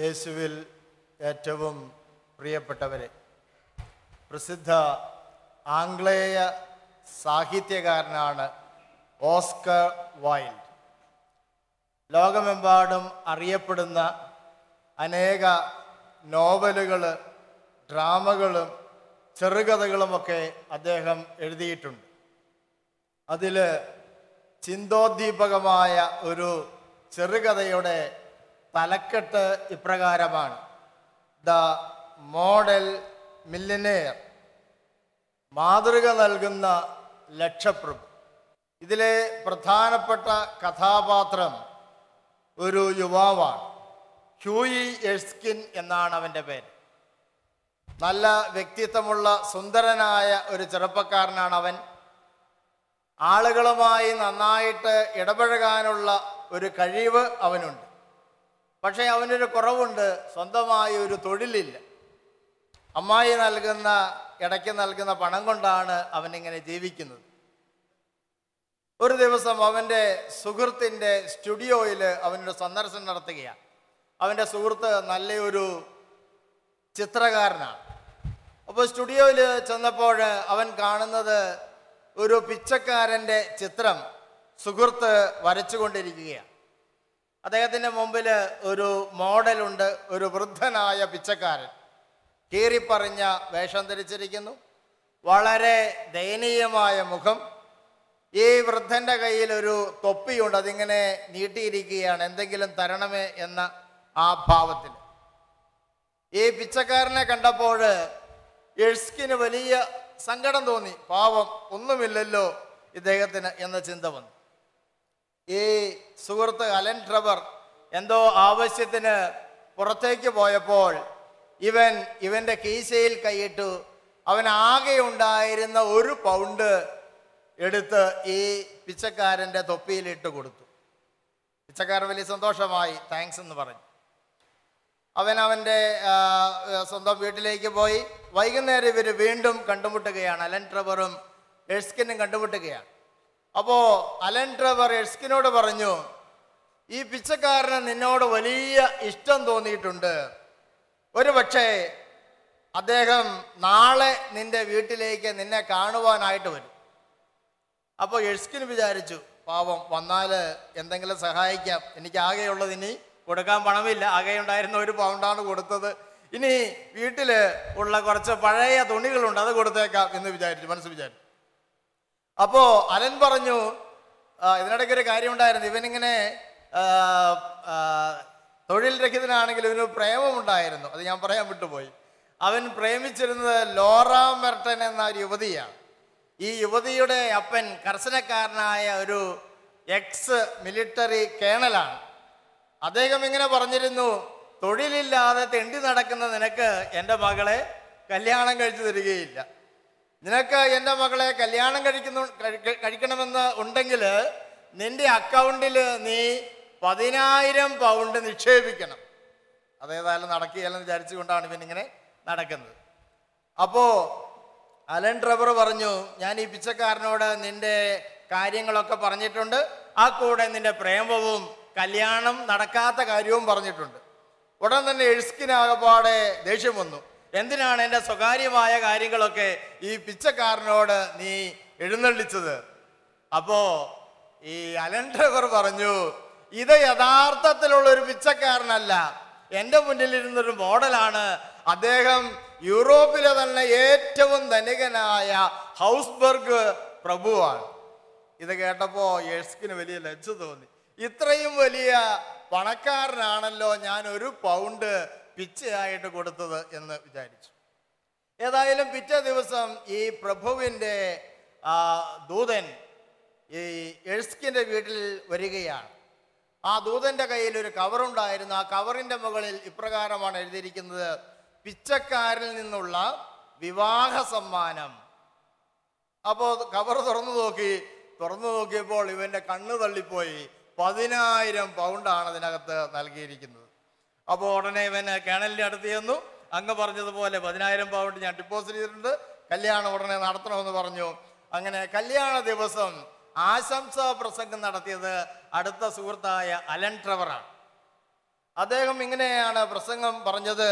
യേശുവിൽ ഏറ്റവും പ്രിയപ്പെട്ടവരെ പ്രസിദ്ധ ആംഗ്ലേയ സാഹിത്യകാരനാണ് ഓസ്കർ വൈൽഡ് ലോകമെമ്പാടും അറിയപ്പെടുന്ന അനേക നോവലുകൾ ഡ്രാമകളും ചെറുകഥകളുമൊക്കെ അദ്ദേഹം എഴുതിയിട്ടുണ്ട് അതിൽ ചിന്തോദ്ദീപകമായ ഒരു ചെറുകഥയുടെ തലക്കെട്ട് ഇപ്രകാരമാണ് ദ മോഡൽ മില്ലനെയർ മാതൃക നൽകുന്ന ലക്ഷപ്രഭു ഇതിലെ പ്രധാനപ്പെട്ട കഥാപാത്രം ഒരു യുവാവാണ് ഹ്യൂയി എഴ്സ്കിൻ എന്നാണ് അവൻ്റെ പേര് നല്ല വ്യക്തിത്വമുള്ള സുന്ദരനായ ഒരു ചെറുപ്പക്കാരനാണ് അവൻ ആളുകളുമായി നന്നായിട്ട് ഇടപഴകാനുള്ള ഒരു കഴിവ് അവനുണ്ട് പക്ഷേ അവനൊരു കുറവുണ്ട് സ്വന്തമായി ഒരു തൊഴിലില്ല അമ്മായി നൽകുന്ന ഇടയ്ക്ക് നൽകുന്ന പണം കൊണ്ടാണ് അവനിങ്ങനെ ജീവിക്കുന്നത് ഒരു ദിവസം അവൻ്റെ സുഹൃത്തിൻ്റെ സ്റ്റുഡിയോയിൽ അവനൊരു സന്ദർശനം നടത്തുകയാണ് അവൻ്റെ സുഹൃത്ത് നല്ലൊരു ചിത്രകാരനാണ് അപ്പോൾ സ്റ്റുഡിയോയിൽ ചെന്നപ്പോൾ അവൻ കാണുന്നത് ഒരു പിച്ചക്കാരൻ്റെ ചിത്രം സുഹൃത്ത് വരച്ചുകൊണ്ടിരിക്കുകയാണ് അദ്ദേഹത്തിൻ്റെ മുമ്പിൽ ഒരു മോഡലുണ്ട് ഒരു വൃദ്ധനായ പിച്ചക്കാരൻ കീറിപ്പറിഞ്ഞ വേഷം ധരിച്ചിരിക്കുന്നു വളരെ ദയനീയമായ മുഖം ഈ വൃദ്ധൻ്റെ കയ്യിൽ ഒരു തൊപ്പിയുണ്ട് അതിങ്ങനെ നീട്ടിയിരിക്കുകയാണ് എന്തെങ്കിലും തരണമേ എന്ന ആ ഭാവത്തിൽ ഈ പിച്ചക്കാരനെ കണ്ടപ്പോൾ എഴ്സ്കിന് വലിയ സങ്കടം തോന്നി പാവം ഒന്നുമില്ലല്ലോ ഇദ്ദേഹത്തിന് എന്ന ചിന്ത വന്നു ഈ സുഹൃത്ത് അലൻ ട്രവർ എന്തോ ആവശ്യത്തിന് പുറത്തേക്ക് പോയപ്പോൾ ഇവൻ ഇവൻ്റെ കീശയിൽ കൈയിട്ടു അവൻ ആകെ ഉണ്ടായിരുന്ന ഒരു പൗണ്ട് എടുത്ത് ഈ പിച്ചക്കാരൻ്റെ തൊപ്പിയിലിട്ട് കൊടുത്തു പിച്ചക്കാരൻ വലിയ സന്തോഷമായി താങ്ക്സ് എന്ന് പറഞ്ഞു അവൻ അവൻ്റെ ആ, സ്വന്തം വീട്ടിലേക്ക് പോയി വൈകുന്നേരം ഇവർ വീണ്ടും കണ്ടുമുട്ടുകയാണ് അലൻ ട്രവറും എഴ്സ്കിനും കണ്ടുമുട്ടുകയാണ് അപ്പോൾ അലൻ ട്രവർ എഴ്സ്കിനോട് പറഞ്ഞു ഈ പിച്ചക്കാരന് നിന്നോട് വലിയ ഇഷ്ടം തോന്നിയിട്ടുണ്ട് ഒരു പക്ഷേ അദ്ദേഹം നാളെ നിന്റെ വീട്ടിലേക്ക് നിന്നെ കാണുവാനായിട്ട് വരും അപ്പോൾ എഴ്സ്കിന് വിചാരിച്ചു പാവം വന്നാൽ എന്തെങ്കിലും സഹായിക്കാം എനിക്ക് ആകെയുള്ളത് ഇനി കൊടുക്കാൻ പണമില്ല ആകെ ഉണ്ടായിരുന്ന ഒരു പൗണ്ടാണ് കൊടുത്തത് ഇനി വീട്ടിൽ ഉള്ള കുറച്ച് പഴയ തുണികളുണ്ട് അത് കൊടുത്തേക്കാം എന്ന് വിചാരിച്ചു മനസ്സ് വിചാരിച്ചു അപ്പോ അലൻ പറഞ്ഞു ആ, ഇതിനിടയ്ക്ക് ഒരു കാര്യം ഉണ്ടായിരുന്നു ഇവനിങ്ങനെ ആ, ആ, തൊഴിൽ രഹിതനാണെങ്കിൽ ഇവന് പ്രേമമുണ്ടായിരുന്നു അത് ഞാൻ പറയാൻ വിട്ടുപോയി അവൻ പ്രേമിച്ചിരുന്നത് ലോറ മെർട്ടൻ എന്ന ഒരു യുവതിയാണ് ഈ യുവതിയുടെ അപ്പൻ കർശനക്കാരനായ ഒരു എക്സ് മിലിറ്ററി കേണലാണ് അദ്ദേഹം ഇങ്ങനെ പറഞ്ഞിരുന്നു തൊഴിലില്ലാതെ തെണ്ടി നടക്കുന്ന നിനക്ക് എൻ്റെ മകളെ കല്യാണം കഴിച്ചു തരികയില്ല നിനക്ക് എൻ്റെ മകളെ കല്യാണം കഴിക്കുന്നു കഴിക്ക- കഴിക്കണമെന്ന് ഉണ്ടെങ്കിൽ നിന്റെ അക്കൗണ്ടിൽ നീ പതിനായിരം പൗണ്ട് നിക്ഷേപിക്കണം അതേതായാലും നടക്കുകയല്ലെന്ന് വിചാരിച്ചുകൊണ്ടാണ് ഇവൻ ഇങ്ങനെ നടക്കുന്നത് അപ്പോൾ അലൻ ട്രവർ പറഞ്ഞു ഞാൻ ഈ പിച്ചക്കാരനോട് നിന്റെ കാര്യങ്ങളൊക്കെ പറഞ്ഞിട്ടുണ്ട് ആ കൂടെ നിന്റെ പ്രേമവും കല്യാണം നടക്കാത്ത കാര്യവും പറഞ്ഞിട്ടുണ്ട് ഉടൻ തന്നെ എഴുസ്കിനാകപ്പാടെ ദേഷ്യം വന്നു എന്തിനാണ് എൻ്റെ സ്വകാര്യമായ കാര്യങ്ങളൊക്കെ ഈ പിച്ചക്കാരനോട് നീ എഴുന്നള്ളിച്ചത് അപ്പോ ഈ അലൻ ട്രവർ പറഞ്ഞു ഇത് യഥാർത്ഥത്തിലുള്ള ഒരു പിച്ചക്കാരനല്ല എൻ്റെ മുന്നിലിരുന്നൊരു മോഡലാണ് അദ്ദേഹം യൂറോപ്പിലെ തന്നെ ഏറ്റവും ധനികനായ ഹൗസ്ബർഗ് പ്രഭുവാണ് ഇത് കേട്ടപ്പോൾ യേഴ്സ്കിന് വലിയ ലജ്ജ തോന്നി ഇത്രയും വലിയ പണക്കാരനാണല്ലോ ഞാൻ ഒരു പൗണ്ട് പിച്ചയായിട്ട് കൊടുത്തത് എന്ന് വിചാരിച്ചു ഏതായാലും പിറ്റേ ദിവസം ഈ പ്രഭുവിൻ്റെ ആ, ദൂതൻ ഈ എഴ്സ്കിൻ്റെ വീട്ടിൽ വരികയാണ് ആ ദൂതൻ്റെ കയ്യിൽ ഒരു കവറുണ്ടായിരുന്നു ആ കവറിൻ്റെ മുകളിൽ ഇപ്രകാരമാണ് എഴുതിയിരിക്കുന്നത് പിച്ചക്കാരിൽ നിന്നുള്ള വിവാഹ സമ്മാനം അപ്പോൾ കവർ തുറന്നു നോക്കി തുറന്നു നോക്കിയപ്പോൾ ഇവൻ്റെ കണ്ണ് തള്ളിപ്പോയി പതിനായിരം പൗണ്ടാണ് അതിനകത്ത് നൽകിയിരിക്കുന്നത് അപ്പോൾ ഉടനെ ഇവൻ കേണലിൻ്റെ അടുത്ത് ചെന്നു അങ്ങ് പറഞ്ഞതുപോലെ പതിനായിരം പൗണ്ട് ഞാൻ ഡിപ്പോസിറ്റ് ചെയ്തിട്ടുണ്ട് കല്യാണം ഉടനെ നടത്തണമെന്ന് പറഞ്ഞു അങ്ങനെ കല്യാണ ദിവസം ആശംസാ പ്രസംഗം നടത്തിയത് അടുത്ത സുഹൃത്തായ അലൻ ട്രവറാണ് അദ്ദേഹം ഇങ്ങനെയാണ് പ്രസംഗം പറഞ്ഞത്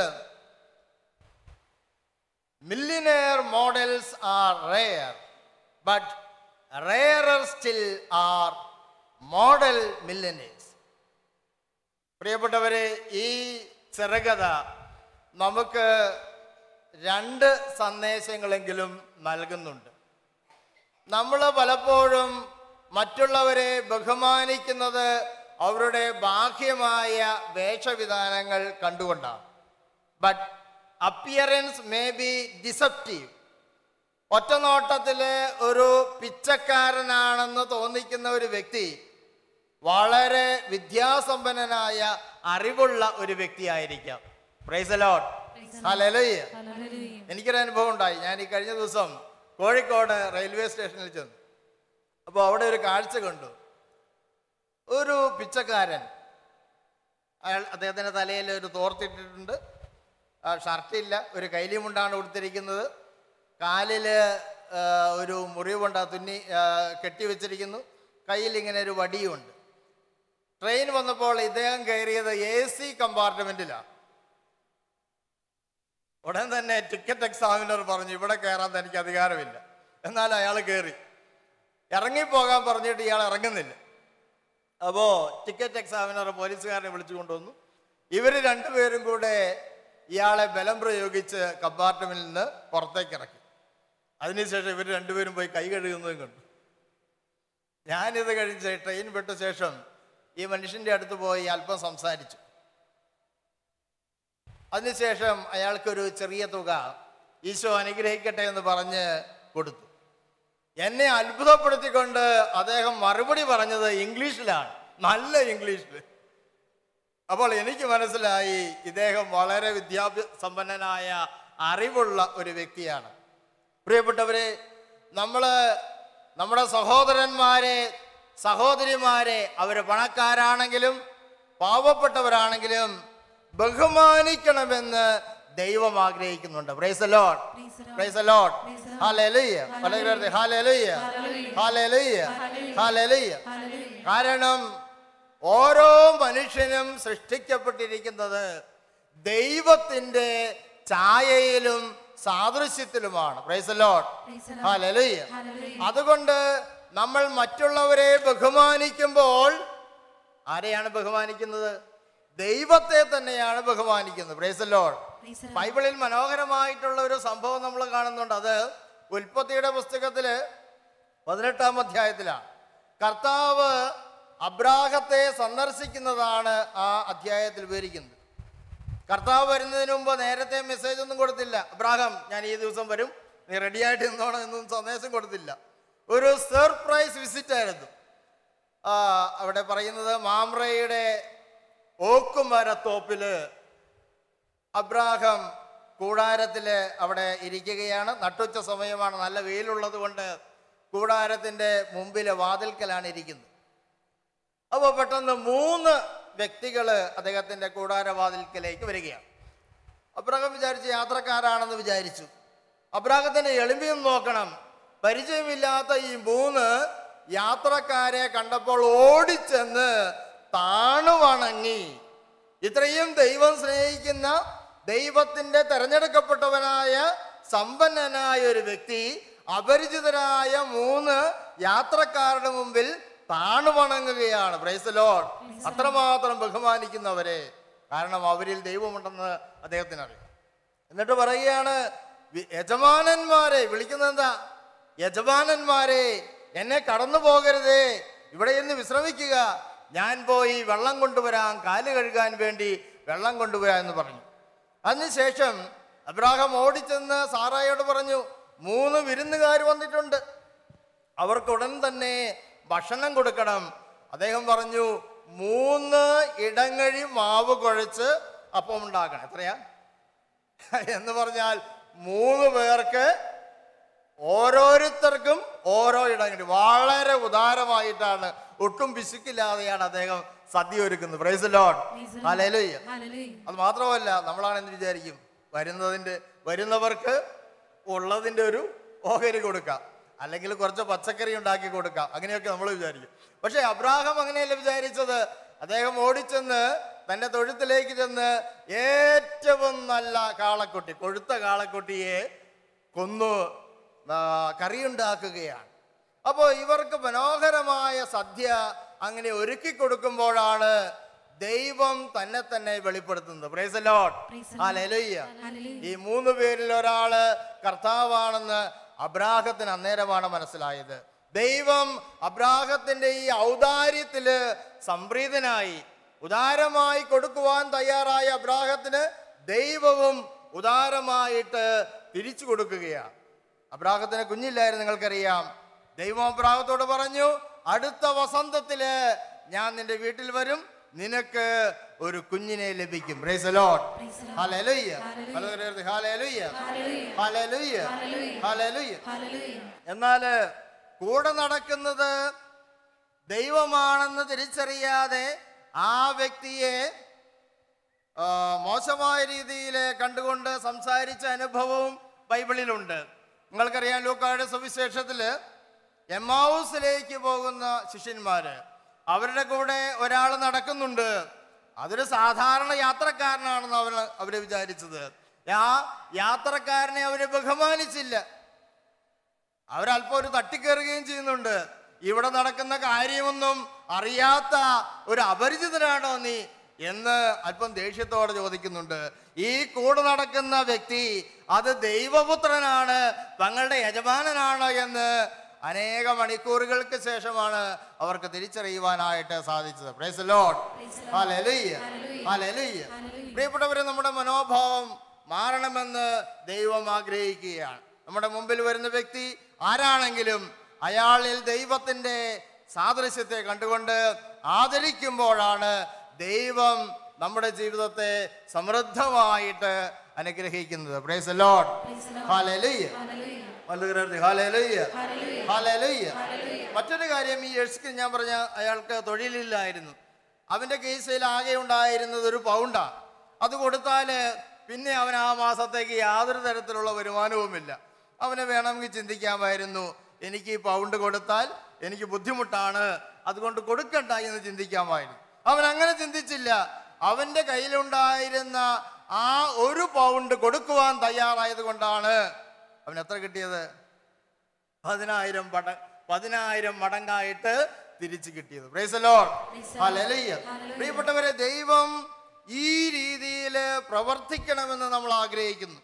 millionaire models are rare but rarer still are model millionaires പ്രിയപ്പെട്ടവരെ ഈ ചെറുകഥ നമുക്ക് രണ്ട് സന്ദേശങ്ങളെങ്കിലും നൽകുന്നുണ്ട് നമ്മൾ പലപ്പോഴും മറ്റുള്ളവരെ ബഹുമാനിക്കുന്നത് അവരുടെ ബാഹ്യമായ വേഷവിധാനങ്ങൾ കണ്ടുകൊണ്ടാണ് but appearance may be deceptive ഒറ്റനോട്ടത്തില് ഒരു പിച്ചക്കാരനാണെന്ന് തോന്നിക്കുന്ന ഒരു വ്യക്തി വളരെ വിദ്യാസമ്പന്നനായ അറിവുള്ള ഒരു വ്യക്തിയായിരിക്കാം പ്രൈസ് ലോട്ട് ഹല്ലേലൂയ ഹല്ലേലൂയ. എനിക്കൊരു അനുഭവം ഉണ്ടായി ഞാൻ ഈ കഴിഞ്ഞ ദിവസം കോഴിക്കോട് റെയിൽവേ സ്റ്റേഷനിൽ ചെന്നു അപ്പോൾ അവിടെ ഒരു കാഴ്ച കണ്ടു ഒരു പിച്ചക്കാരൻ അയാൾ അദ്ദേഹത്തിൻ്റെ തലയിൽ ഒരു തോർത്തിട്ടിട്ടുണ്ട് ആ, ഷർട്ടില്ല ഒരു കൈലിമുണ്ടാണ് ഉടുത്തിരിക്കുന്നത് കാലിൽ ഒരു മുറിവുണ്ട് ആ തുന്നി ആ, കെട്ടിവെച്ചിരിക്കുന്നു കയ്യിൽ ഇങ്ങനെ ഒരു വടിയുമുണ്ട് ട്രെയിൻ വന്നപ്പോൾ ഇദ്ദേഹം കയറിയത് എ സി കമ്പാർട്ട്മെന്റിലാണ് ഉടൻ തന്നെ ടിക്കറ്റ് എക്സാമിനർ പറഞ്ഞു ഇവിടെ കയറാൻ തനിക്ക് അധികാരമില്ല എന്നാൽ അയാൾ കയറി ഇറങ്ങിപ്പോകാൻ പറഞ്ഞിട്ട് ഇയാൾ ഇറങ്ങുന്നില്ല അപ്പോൾ ടിക്കറ്റ് എക്സാമിനർ പോലീസുകാരനെ വിളിച്ചു കൊണ്ടുവന്നു ഇവർ രണ്ടുപേരും കൂടെ ഇയാളെ ബലം പ്രയോഗിച്ച് കമ്പാർട്ട്മെന്റിൽ നിന്ന് പുറത്തേക്ക് ഇറക്കി അതിനുശേഷം ഇവർ രണ്ടുപേരും പോയി കൈ കഴുകുന്നതും കണ്ടു ഞാനിത് കഴിച്ച് ട്രെയിൻ വിട്ട ശേഷം ഈ മനുഷ്യന്റെ അടുത്ത് പോയി അല്പം സംസാരിച്ചു അതിനുശേഷം അയാൾക്കൊരു ചെറിയ തുക ഈശോ അനുഗ്രഹിക്കട്ടെ എന്ന് പറഞ്ഞ് കൊടുത്തു എന്നെ അത്ഭുതപ്പെടുത്തിക്കൊണ്ട് അദ്ദേഹം മറുപടി പറഞ്ഞത് ഇംഗ്ലീഷിലാണ് നല്ല ഇംഗ്ലീഷിൽ അപ്പോൾ എനിക്ക് മനസ്സിലായി ഇദ്ദേഹം വളരെ വിദ്യാസമ്പന്നനായ അറിവുള്ള ഒരു വ്യക്തിയാണ് പ്രിയപ്പെട്ടവരെ നമ്മൾ നമ്മുടെ സഹോദരന്മാരെ സഹോദരിമാരെ അവർ പണക്കാരാണെങ്കിലും പാവപ്പെട്ടവരാണെങ്കിലും ബഹുമാനിക്കണമെന്ന് ദൈവം ആഗ്രഹിക്കുന്നുണ്ട് praise Lord Praise the Lord. Praise Lord Praise the Lord. ഹാലലുയ്യ പലരും ഹാലലുയ്യ ഹാലലുയ്യ ഹാലലുയ്യ ഹല്ലേലൂയ. കാരണം ഓരോ മനുഷ്യനും സൃഷ്ടിക്കപ്പെട്ടിരിക്കുന്നത് ദൈവത്തിന്റെ ഛായയിലും സാദൃശ്യത്തിലുമാണ് praise Lord Praise the Lord. Hallelujah hallelujah. അതുകൊണ്ട് നമ്മൾ മറ്റുള്ളവരെ ബഹുമാനിക്കുമ്പോൾ ആരെയാണ് ബഹുമാനിക്കുന്നത് ദൈവത്തെ തന്നെയാണ് ബഹുമാനിക്കുന്നത് praise Lord Praise the Lord. ബൈബിളിൽ മനോഹരമായിട്ടുള്ള ഒരു സംഭവം നമ്മൾ കാണുന്നുണ്ട് അത് ഉൽപ്പത്തിയുടെ പുസ്തകത്തില് പതിനെട്ടാം അധ്യായത്തിലാണ് കർത്താവ് അബ്രാഹത്തെ സന്ദർശിക്കുന്നതാണ് ആ അധ്യായത്തിൽ വിവരിക്കുന്നത് കർത്താവ് വരുന്നതിന് മുമ്പ് നേരത്തെ മെസ്സേജ് ഒന്നും കൊടുത്തില്ല അബ്രാഹം ഞാൻ ഈ ദിവസം വരും നീ റെഡി ആയിട്ട് നിന്നോണം എന്നും സന്ദേശം കൊടുത്തില്ല ഒരു സർപ്രൈസ് വിസിറ്റ് ആയിരുന്നു ആ, അവിടെ പറയുന്നത് മാമ്രയുടെ ഓക്കുമരത്തോപ്പില് അബ്രാഹം കൂടാരത്തില് അവിടെ ഇരിക്കുകയാണ് നട്ടുച്ച സമയമാണ് നല്ല വെയിലുള്ളത് കൊണ്ട് കൂടാരത്തിന്റെ മുമ്പിലെ വാതിൽക്കലാണ് ഇരിക്കുന്നത് അപ്പോൾ പെട്ടെന്ന് മൂന്ന് വ്യക്തികൾ അദ്ദേഹത്തിന്റെ കൂടാരവാതിൽക്കലേക്ക് വരികയാണ് അബ്രാഹം വിചാരിച്ച് യാത്രക്കാരാണെന്ന് വിചാരിച്ചു അബ്രാഹത്തിന്റെ എളിമയും നോക്കണം പരിചയമില്ലാത്ത ഈ മൂന്ന് യാത്രക്കാരെ കണ്ടപ്പോൾ ഓടിച്ചെന്ന് താണുവണങ്ങി ഇത്രയും ദൈവം സ്നേഹിക്കുന്ന ദൈവത്തിന്റെ തെരഞ്ഞെടുക്കപ്പെട്ടവനായ സമ്പന്നനായ ഒരു വ്യക്തി അപരിചിതരായ മൂന്ന് യാത്രക്കാരുടെ മുമ്പിൽ താണുവണങ്ങുകയാണ് പ്രൈസ് ലോഡ് അത്രമാത്രം ബഹുമാനിക്കുന്നവരെ കാരണം അവരിൽ ദൈവമുണ്ടെന്ന് അദ്ദേഹത്തിന് അറിയാം എന്നിട്ട് പറയുകയാണ് വി- യജമാനന്മാരെ വിളിക്കുന്നത് എന്താ യജമാനന്മാരെ എന്നെ കടന്നു പോകരുതേ ഇവിടെ ഇരുന്ന് വിശ്രമിക്കുക ഞാൻ പോയി വെള്ളം കൊണ്ടുവരാം കാല് കഴുകാൻ വേണ്ടി വെള്ളം കൊണ്ടുവരാം എന്ന് പറഞ്ഞു അതിനുശേഷം അബ്രാഹം ഓടിച്ചെന്ന് സാറായോട് പറഞ്ഞു മൂന്ന് വിരുന്നുകാർ വന്നിട്ടുണ്ട് അവർക്ക് ഉടൻ തന്നെ ഭക്ഷണം കൊടുക്കണം അദ്ദേഹം പറഞ്ഞു മൂന്ന് ഇടങ്ങഴി മാവ് കുഴച്ച് അപ്പം ഉണ്ടാക്കണം എത്രയാ എന്ന് പറഞ്ഞാൽ മൂന്ന് പേർക്ക് ഓരോരുത്തർക്കും ഓരോ ഇടങ്ങഴി വളരെ ഉദാരമായിട്ടാണ് ഒട്ടും പിശുക്കില്ലാതെയാണ് അദ്ദേഹം സദ്യ ഒരുക്കുന്നത് praise Lord Praise the Lord. Hallelujah hallelujah. അത് മാത്രമല്ല നമ്മളാണെന്ന് വിചാരിക്കും വരുന്നതിൻ്റെ വരുന്നവർക്ക് ഉള്ളതിൻ്റെ ഒരു ഓഹരി കൊടുക്കാം അല്ലെങ്കിൽ കുറച്ച് പച്ചക്കറി ഉണ്ടാക്കി കൊടുക്കാം അങ്ങനെയൊക്കെ നമ്മൾ വിചാരിക്കും പക്ഷേ അബ്രാഹം അങ്ങനെയല്ല വിചാരിച്ചത് അദ്ദേഹം ഓടിച്ചെന്ന് തൻ്റെ തൊഴുത്തിലേക്ക് ചെന്ന് ഏറ്റവും നല്ല കാളക്കുട്ടി കൊഴുത്ത കാളക്കുട്ടിയെ കൊന്നു ആ, കറിയുണ്ടാക്കുകയാണ് അപ്പോൾ ഇവർക്ക് മനോഹരമായ സദ്യ അങ്ങനെ ഒരുക്കി കൊടുക്കുമ്പോഴാണ് ദൈവം തന്നെ തന്നെ വെളിപ്പെടുത്തുന്നത് പ്രൈസ് ലോഡ് Praise the ആ ലെലുയ്യ Hallelujah. ഈ മൂന്ന് പേരിൽ ഒരാള് കർത്താവാണെന്ന് അബ്രാഹത്തിന് അന്നേരമാണ് മനസ്സിലായത് ദൈവം അബ്രാഹത്തിന്റെ ഈ ഔദാര്യത്തില് സംപ്രീതനായി ഉദാരമായി കൊടുക്കുവാൻ തയ്യാറായ അബ്രാഹത്തിന് ദൈവവും ഉദാരമായിട്ട് തിരിച്ചു കൊടുക്കുകയാണ് അബ്രാഹത്തിന് കുഞ്ഞില്ലായിരുന്നു നിങ്ങൾക്കറിയാം ദൈവം അബ്രാഹത്തോട് പറഞ്ഞു അടുത്ത വസന്തത്തില് ഞാൻ നിന്റെ വീട്ടിൽ വരും നിനക്ക് ഒരു കുഞ്ഞിനെ ലഭിക്കും Praise the Lord. Praise the Lord. Hallelujah. Hallelujah. Hallelujah. Hallelujah. Hallelujah. Hallelujah. Hallelujah. Hallelujah. Hallelujah. എന്നാല് കൂടെ നടക്കുന്നത് ദൈവമാണെന്ന് തിരിച്ചറിയാതെ ആ വ്യക്തിയെ ആ, മോശമായ രീതിയിൽ കണ്ടുകൊണ്ട് സംസാരിച്ച അനുഭവവും ബൈബിളിലുണ്ട് നിങ്ങൾക്കറിയാം ലൂക്കായുടെ സുവിശേഷത്തില് എമ്മാവൂസിലേക്ക് പോകുന്ന ശിഷ്യന്മാര് അവരുടെ കൂടെ ഒരാൾ നടക്കുന്നുണ്ട് അതൊരു സാധാരണ യാത്രക്കാരനാണെന്ന് അവർ അവര് വിചാരിച്ചത് ആ യാത്രക്കാരനെ അവര് ബഹുമാനിച്ചില്ല അവരല്പം ഒരു തട്ടിക്കയറുകയും ചെയ്യുന്നുണ്ട് ഇവിടെ നടക്കുന്ന കാര്യമൊന്നും അറിയാത്ത ഒരു അപരിചിതനാണോ നീ എന്ന് അല്പം ദേഷ്യത്തോടെ ചോദിക്കുന്നുണ്ട് ഈ കൂടെ നടക്കുന്ന വ്യക്തി അത് ദൈവപുത്രനാണ് തങ്ങളുടെ യജമാനനാണ് എന്ന് അനേക മണിക്കൂറുകൾക്ക് ശേഷമാണ് അവർക്ക് തിരിച്ചറിയുവാനായിട്ട് സാധിച്ചത് Praise the Lord. Praise the Lord. Hallelujah. Hallelujah. Hallelujah. Hallelujah. പ്രിയപ്പെട്ടവരെ നമ്മുടെ മനോഭാവം മാറണമെന്ന് ദൈവം ആഗ്രഹിക്കുകയാണ് നമ്മുടെ മുമ്പിൽ വരുന്ന വ്യക്തി ആരാണെങ്കിലും അയാളിൽ ദൈവത്തിന്റെ സാദൃശ്യത്തെ കണ്ടുകൊണ്ട് ആദരിക്കുമ്പോഴാണ് ദൈവം നമ്മുടെ ജീവിതത്തെ സമൃദ്ധമായിട്ട് അനുഗ്രഹിക്കുന്നത് praise the Lord. Praise the Lord. Hallelujah. Hallelujah. വലുകരത്തി. Hallelujah. Hallelujah. Hallelujah. Hallelujah. മറ്റൊരു കാര്യം ഈ യെഴ്സ്ക്ക് ഞാൻ പറഞ്ഞ അയാൾക്ക് തൊഴിലില്ലായിരുന്നു അവന്റെ കേസിൽ ആകെ ഉണ്ടായിരുന്നത് ഒരു പൗണ്ടാണ് അത് കൊടുത്താല് പിന്നെ അവൻ ആ മാസത്തേക്ക് യാതൊരു തരത്തിലുള്ള വരുമാനവുമില്ല അവന് വേണമെങ്കിൽ ചിന്തിക്കാമായിരുന്നു എനിക്ക് ഈ പൗണ്ട് കൊടുത്താൽ എനിക്ക് ബുദ്ധിമുട്ടാണ് അതുകൊണ്ട് കൊടുക്കണ്ട എന്ന് ചിന്തിക്കാമായിരുന്നു അവൻ അങ്ങനെ ചിന്തിച്ചില്ല അവന്റെ കയ്യിലുണ്ടായിരുന്ന ആ ഒരു പൗണ്ട് കൊടുക്കുവാൻ തയ്യാറായത് കൊണ്ടാണ് അവൻ എത്ര കിട്ടിയത് പതിനായിരം പട പതിനായിരം മടങ്ങായിട്ട് തിരിച്ചു കിട്ടിയത് Praise the Lord. Praise the Lord. Hallelujah. Hallelujah. പ്രിയപ്പെട്ടവരെ ദൈവം ഈ രീതിയിൽ പ്രവർത്തിക്കണമെന്ന് നമ്മൾ ആഗ്രഹിക്കുന്നു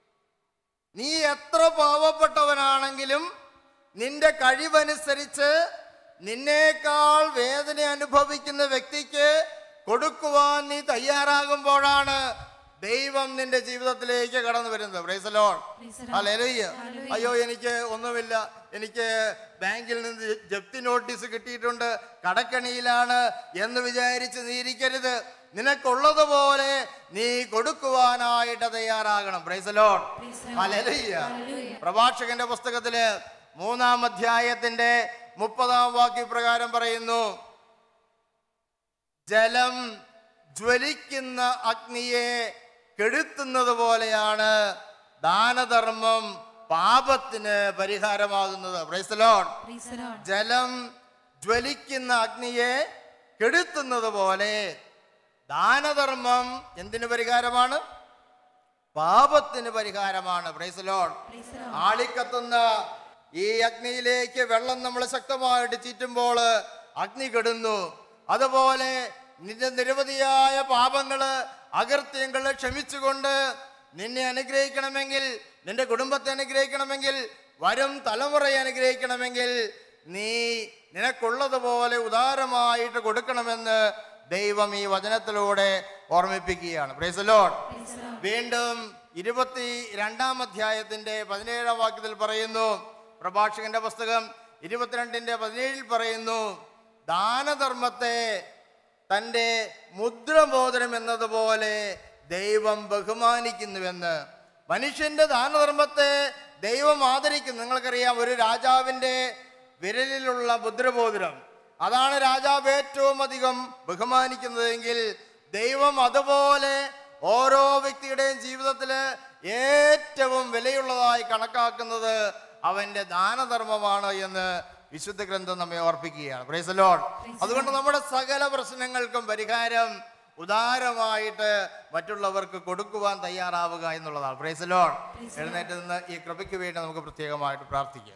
നീ എത്ര പാവപ്പെട്ടവനാണെങ്കിലും നിന്റെ കഴിവനുസരിച്ച് നിന്നേക്കാൾ വേദന അനുഭവിക്കുന്ന വ്യക്തിക്ക് കൊടുക്കുവാൻ നീ തയ്യാറാകുമ്പോഴാണ് ദൈവം നിന്റെ ജീവിതത്തിലേക്ക് കടന്നു വരുന്നത് Praise the Lord. Praise the Lord. Hallelujah. Hallelujah. അയ്യോ എനിക്ക് ഒന്നുമില്ല എനിക്ക് ബാങ്കിൽ നിന്ന് ജപ്തി നോട്ടീസ് കിട്ടിയിട്ടുണ്ട് കടക്കണിയിലാണ് എന്ന് വിചാരിച്ച് നീ ഇരിക്കരുത് നിനക്കുള്ളതുപോലെ നീ കൊടുക്കുവാനായിട്ട് തയ്യാറാകണം price loan Praise the Lord. Hallelujah. Hallelujah. പ്രഭാഷകന്റെ പുസ്തകത്തില് മൂന്നാം അധ്യായത്തിന്റെ മുപ്പതാം വാക്യപ്രകാരം പറയുന്നു ജലം ജ്വലിക്കുന്ന അഗ്നിയെ കെടുത്തുന്നത് പോലെയാണ് ദാനധർമ്മം പാപത്തിന് പരിഹാരമാകുന്നത് Praise the Lord. Praise the Lord. ജലം ജ്വലിക്കുന്ന അഗ്നിയെ കെടുത്തുന്നത് പോലെ ദാനധർമ്മം എന്തിനു പരിഹാരമാണ് പാപത്തിന് പരിഹാരമാണ് Praise the Lord. Praise the Lord. ആളിക്കത്തുന്ന ഈ അഗ്നിയിലേക്ക് വെള്ളം നമ്മൾ ശക്തമായിട്ട് ചീറ്റുമ്പോൾ അഗ്നി കെടുന്നു അതുപോലെ നിന്റെ നിരവധിയായ പാപങ്ങള് അകൃത്യങ്ങള് ക്ഷമിച്ചുകൊണ്ട് നിന്നെ അനുഗ്രഹിക്കണമെങ്കിൽ നിന്റെ കുടുംബത്തെ അനുഗ്രഹിക്കണമെങ്കിൽ വരും തലമുറയെ അനുഗ്രഹിക്കണമെങ്കിൽ നീ നിനക്കുള്ളതുപോലെ ഉദാരമായിട്ട് കൊടുക്കണമെന്ന് ദൈവം ഈ വചനത്തിലൂടെ ഓർമ്മിപ്പിക്കുകയാണ് praise Lord Praise the Lord. വീണ്ടും ഇരുപത്തി രണ്ടാം അധ്യായത്തിന്റെ പതിനേഴാം വാക്യത്തിൽ പറയുന്നു പ്രഭാഷകന്റെ പുസ്തകം ഇരുപത്തിരണ്ടിന്റെ പതിനേഴിൽ പറയുന്നു ദാനധർമ്മത്തെ തൻ്റെ മുദ്രമോദനം എന്നതുപോലെ ദൈവം ബഹുമാനിക്കുന്നുവെന്ന് മനുഷ്യന്റെ ദാനധർമ്മത്തെ ദൈവം ആദരിക്കുന്നു നിങ്ങൾക്കറിയാം ഒരു രാജാവിന്റെ വിരലിലുള്ള മുദ്രമോതിരം അതാണ് രാജാവ് ഏറ്റവും അധികം ബഹുമാനിക്കുന്നതെങ്കിൽ ദൈവം അതുപോലെ ഓരോ വ്യക്തിയുടെയും ജീവിതത്തിൽ ഏറ്റവും വിലയുള്ളതായി കണക്കാക്കുന്നത് അവന്റെ ദാനധർമ്മമാണ് എന്ന് വിശുദ്ധ ഗ്രന്ഥം നമ്മെ ഓർപ്പിക്കുകയാണ് പ്രൈസ് ലോഡ് അതുകൊണ്ട് നമ്മുടെ സകല പ്രശ്നങ്ങൾക്കും പരിഹാരം ഉദാരമായിട്ട് മറ്റുള്ളവർക്ക് കൊടുക്കുവാൻ തയ്യാറാവുക എന്നുള്ളതാണ് പ്രൈസ് ലോഡ് എഴുന്നേറ്റ് നിന്ന് ഈ കൃപയ്ക്ക് വേണ്ടി നമുക്ക് പ്രത്യേകമായിട്ട് പ്രാർത്ഥിക്കുക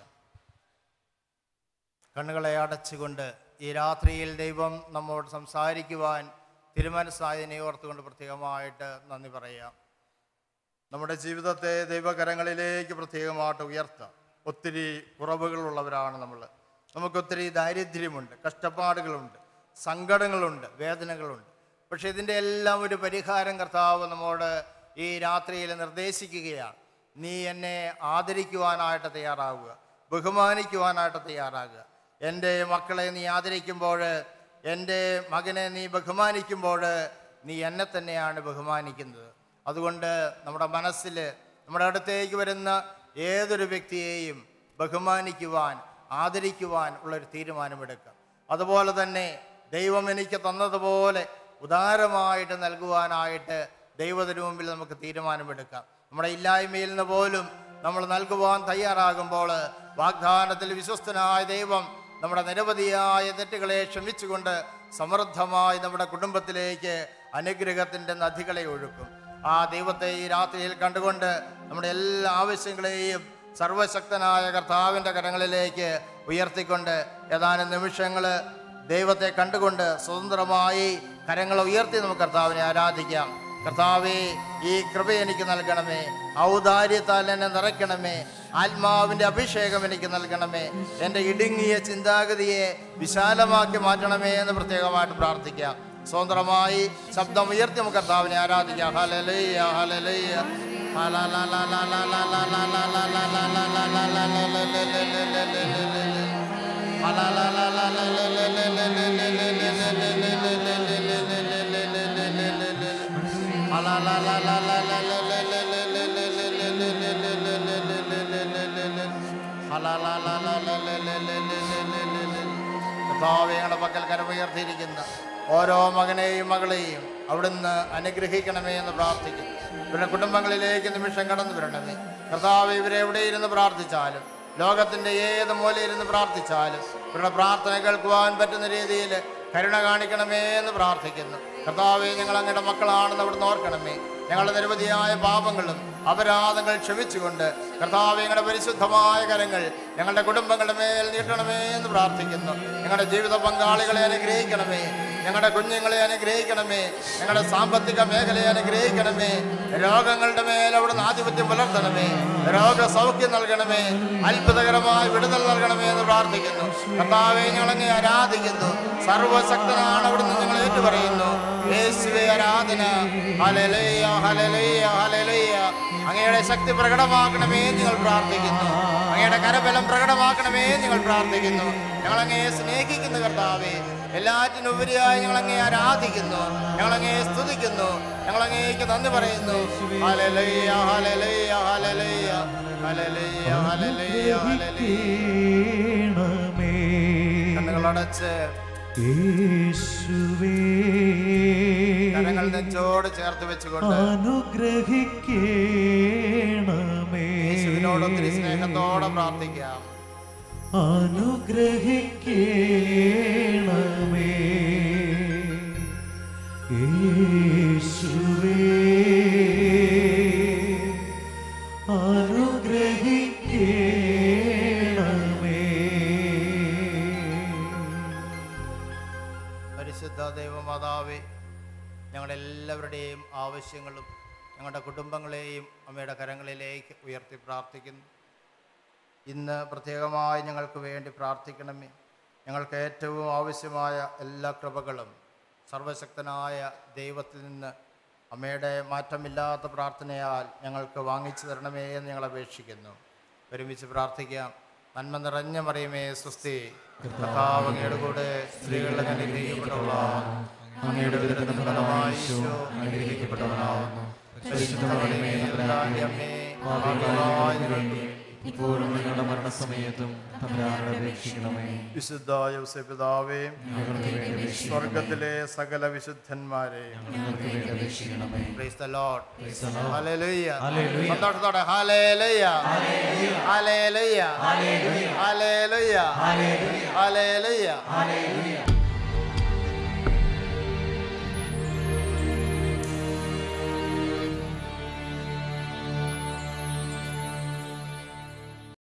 കണ്ണുകളെ അടച്ചുകൊണ്ട് ഈ രാത്രിയിൽ ദൈവം നമ്മോട് സംസാരിക്കുവാൻ തിരുമനസ്സായതിനെ ഓർത്തുകൊണ്ട് പ്രത്യേകമായിട്ട് നന്ദി പറയാം നമ്മുടെ ജീവിതത്തെ ദൈവകരങ്ങളിലേക്ക് പ്രത്യേകമായിട്ട് ഉയർത്താം ഒത്തിരി കുറവുകളുള്ളവരാണ് നമ്മൾ നമുക്കൊത്തിരി ദാരിദ്ര്യമുണ്ട് കഷ്ടപ്പാടുകളുണ്ട് സങ്കടങ്ങളുണ്ട് വേദനകളുണ്ട് പക്ഷെ ഇതിൻ്റെ എല്ലാം ഒരു പരിഹാരം കർത്താവ് നമ്മോട് ഈ രാത്രിയിൽ നിർദ്ദേശിക്കുകയാണ് നീ എന്നെ ആദരിക്കുവാനായിട്ട് തയ്യാറാവുക ബഹുമാനിക്കുവാനായിട്ട് തയ്യാറാകുക എൻ്റെ മക്കളെ നീ ആദരിക്കുമ്പോൾ എൻ്റെ മകനെ നീ ബഹുമാനിക്കുമ്പോൾ നീ എന്നെ തന്നെയാണ് ബഹുമാനിക്കുന്നത് അതുകൊണ്ട് നമ്മുടെ മനസ്സിൽ നമ്മുടെ അടുത്തേക്ക് വരുന്ന ഏതൊരു വ്യക്തിയെയും ബഹുമാനിക്കുവാൻ ആദരിക്കുവാൻ ഉള്ളൊരു തീരുമാനമെടുക്കാം അതുപോലെ തന്നെ ദൈവം എനിക്ക് തന്നതുപോലെ ഉദാരമായിട്ട് നൽകുവാനായിട്ട് ദൈവത്തിന് മുമ്പിൽ നമുക്ക് തീരുമാനമെടുക്കാം നമ്മുടെ ഇല്ലായ്മയിൽ നിന്ന് പോലും നമ്മൾ നൽകുവാൻ തയ്യാറാകുമ്പോൾ വാഗ്ദാനത്തിൽ വിശ്വസ്തനായ ദൈവം നമ്മുടെ നിരവധിയായ തെറ്റുകളെ ക്ഷമിച്ചുകൊണ്ട് സമൃദ്ധമായി നമ്മുടെ കുടുംബത്തിലേക്ക് അനുഗ്രഹത്തിൻ്റെ നദികളെ ഒഴുക്കും ആ ദൈവത്തെ ഈ രാത്രിയിൽ കണ്ടുകൊണ്ട് നമ്മുടെ എല്ലാ ആവശ്യങ്ങളെയും സർവശക്തനായ കർത്താവിൻ്റെ കരങ്ങളിലേക്ക് ഉയർത്തിക്കൊണ്ട് ഏതാനും നിമിഷങ്ങൾ ദൈവത്തെ കണ്ടുകൊണ്ട് സ്വതന്ത്രമായി കരങ്ങൾ ഉയർത്തി നമുക്ക് കർത്താവിനെ ആരാധിക്കാം കർത്താവേ ഈ കൃപ എനിക്ക് നൽകണമേ ഔദാര്യത്താൽ എന്നെ നിറയ്ക്കണമേ ആത്മാവിൻ്റെ അഭിഷേകം എനിക്ക് നൽകണമേ എൻ്റെ ഇടുങ്ങിയ ചിന്താഗതിയെ വിശാലമാക്കി മാറ്റണമേ എന്ന് പ്രത്യേകമായിട്ട് പ്രാർത്ഥിക്കാം സ്വതന്ത്രമായി ശബ്ദം ഉയർത്തി നമുക്ക് കർത്താവിനെ ആരാധിക്കാം ഹലലയ്യ ഹലലയ്യ കർത്താവയുടെ പക്കൽ കരമുയർത്തിയിരിക്കുന്ന ഓരോ മകനെയും മകളെയും അവിടുന്ന് അനുഗ്രഹിക്കണമേ എന്ന് പ്രാർത്ഥിക്കുന്നു ഇവരുടെ കുടുംബങ്ങളിലേക്ക് നിമിഷം കടന്നു വരണമേ കർത്താവ് ഇവരെ എവിടെ ഇരുന്ന് പ്രാർത്ഥിച്ചാലും ലോകത്തിന്റെ ഏത് മൂലയിരുന്ന് പ്രാർത്ഥിച്ചാലും ഇവരുടെ പ്രാർത്ഥന കേൾക്കുവാൻ പറ്റുന്ന രീതിയിൽ കരുണ കാണിക്കണമേ എന്ന് പ്രാർത്ഥിക്കുന്നു കർത്താവെ ഞങ്ങൾ അങ്ങയുടെ മക്കളാണെന്ന് അവിടുന്ന് ഓർക്കണമേ ഞങ്ങളുടെ നിരവധിയായ പാപങ്ങളും അപരാധങ്ങൾ ക്ഷമിച്ചുകൊണ്ട് കർത്താവ് ഞങ്ങളുടെ പരിശുദ്ധമായ കരങ്ങൾ ഞങ്ങളുടെ കുടുംബങ്ങളുടെ മേൽ നീട്ടണമേ എന്ന് പ്രാർത്ഥിക്കുന്നു ഞങ്ങളുടെ ജീവിത പങ്കാളികളെ അനുഗ്രഹിക്കണമേ ഞങ്ങളുടെ കുഞ്ഞുങ്ങളെ അനുഗ്രഹിക്കണമേ ഞങ്ങളുടെ സാമ്പത്തിക മേഖലയെ അനുഗ്രഹിക്കണമേ രോഗങ്ങളുടെ മേൽ അവിടുന്ന് ആധിപത്യം പുലർത്തണമേ രോഗസൗഖ്യം നൽകണമേ അത്ഭുതകരമായ വിടുതൽ നൽകണമേ എന്ന് പ്രാർത്ഥിക്കുന്നു കർത്താവെ ഞങ്ങളങ്ങെ ആരാധിക്കുന്നു സർവശക്തനാണ് അവിടുന്ന് ഞങ്ങൾ ഏറ്റുപറയുന്നു യേശുവേ ആരാധന ഹല്ലേലൂയ ഹല്ലേലൂയ ഹല്ലേലൂയ അങ്ങയുടെ ശക്തി പ്രകടമാക്കണമേ എന്ന് ഞങ്ങൾ പ്രാർത്ഥിക്കുന്നു അങ്ങയുടെ കരബലം പ്രകടമാക്കണമേ എന്ന് ഞങ്ങൾ പ്രാർത്ഥിക്കുന്നു ഞങ്ങൾ അങ്ങയെ സ്നേഹിക്കുന്നു കർത്താവേ എല്ലാറ്റിനും ഉപരിയായി ഞങ്ങൾ അങ്ങയെ ആരാധിക്കുന്നു ഞങ്ങൾ അങ്ങയെ സ്തുതിക്കുന്നു ഞങ്ങൾ അങ്ങേക്ക് നന്ദി പറയുന്നു hallelujah hallelujah hallelujah hallelujah hallelujah hallelujah കണ്ണുകളടച്ച് യേശുവേ കരങ്ങൾ നെഞ്ചോട് ചേർത്ത് വെച്ചുകൊണ്ട് അനുഗ്രഹിക്കണമേ യേശുവിനോട് ഒത്തിരി സ്നേഹത്തോടെ പ്രാർത്ഥിക്കാം അനുഗ്രഹിക്കണമേ യേശുവേ അനുഗ്രഹിക്കണമേ പരിശുദ്ധ ദൈവമാതാവേ ഞങ്ങളുടെ എല്ലാവരുടെയും ആവശ്യങ്ങളും ഞങ്ങളുടെ കുടുംബങ്ങളെയും അമ്മയുടെ കരങ്ങളിലേക്ക് ഉയർത്തി പ്രാർത്ഥിക്കുന്നു ഇന്ന് പ്രത്യേകമായി ഞങ്ങൾക്ക് വേണ്ടി പ്രാർത്ഥിക്കണമേ ഞങ്ങൾക്ക് ഏറ്റവും ആവശ്യമായ എല്ലാ കൃപകളും സർവശക്തനായ ദൈവത്തിൽ നിന്ന് അമ്മയുടെ മാറ്റമില്ലാത്ത പ്രാർത്ഥനയാൽ ഞങ്ങൾക്ക് വാങ്ങിച്ചു തരണമേ എന്ന് ഞങ്ങൾ അപേക്ഷിക്കുന്നു ഒരുമിച്ച് പ്രാർത്ഥിക്കാം നന്മ നിറഞ്ഞ മറിയമേ സ്വസ്തി കർത്താവ് അങ്ങയുടെ കൂടെ സ്ത്രീകളുടെ അനുഗ്രഹിക്കപ്പെട്ടവളാകുന്നു അങ്ങയുടെ വിതരണ ഫലമായി ഈശോ അനുഗ്രഹിക്കപ്പെട്ടവനാകുന്നു പരിശുദ്ധ മറിയമേ, തമ്പുരാന്റെ അമ്മേ, പാപികളായ ഞങ്ങൾക്ക് ഇപ്പോഴും നിങ്ങളുടെ മരണസമയത്തും തമ്പുരാനോട് അപേക്ഷിക്കണമേ വിശുദ്ധ യോസപിതാവേ ഞങ്ങൾക്ക് വേണ്ടി അപേക്ഷിക്കണമേ സ്വർഗത്തിലെ സകല വിശുദ്ധന്മാരെ ഞങ്ങൾക്ക് വേണ്ടി അപേക്ഷിക്കണമേ praise the Lord Praise the Lord. Hallelujah Hallelujah. സന്തോഷത്തോടെ ഹല്ലേലൂയ ഹല്ലേലൂയ ഹല്ലേലൂയ ഹല്ലേലൂയ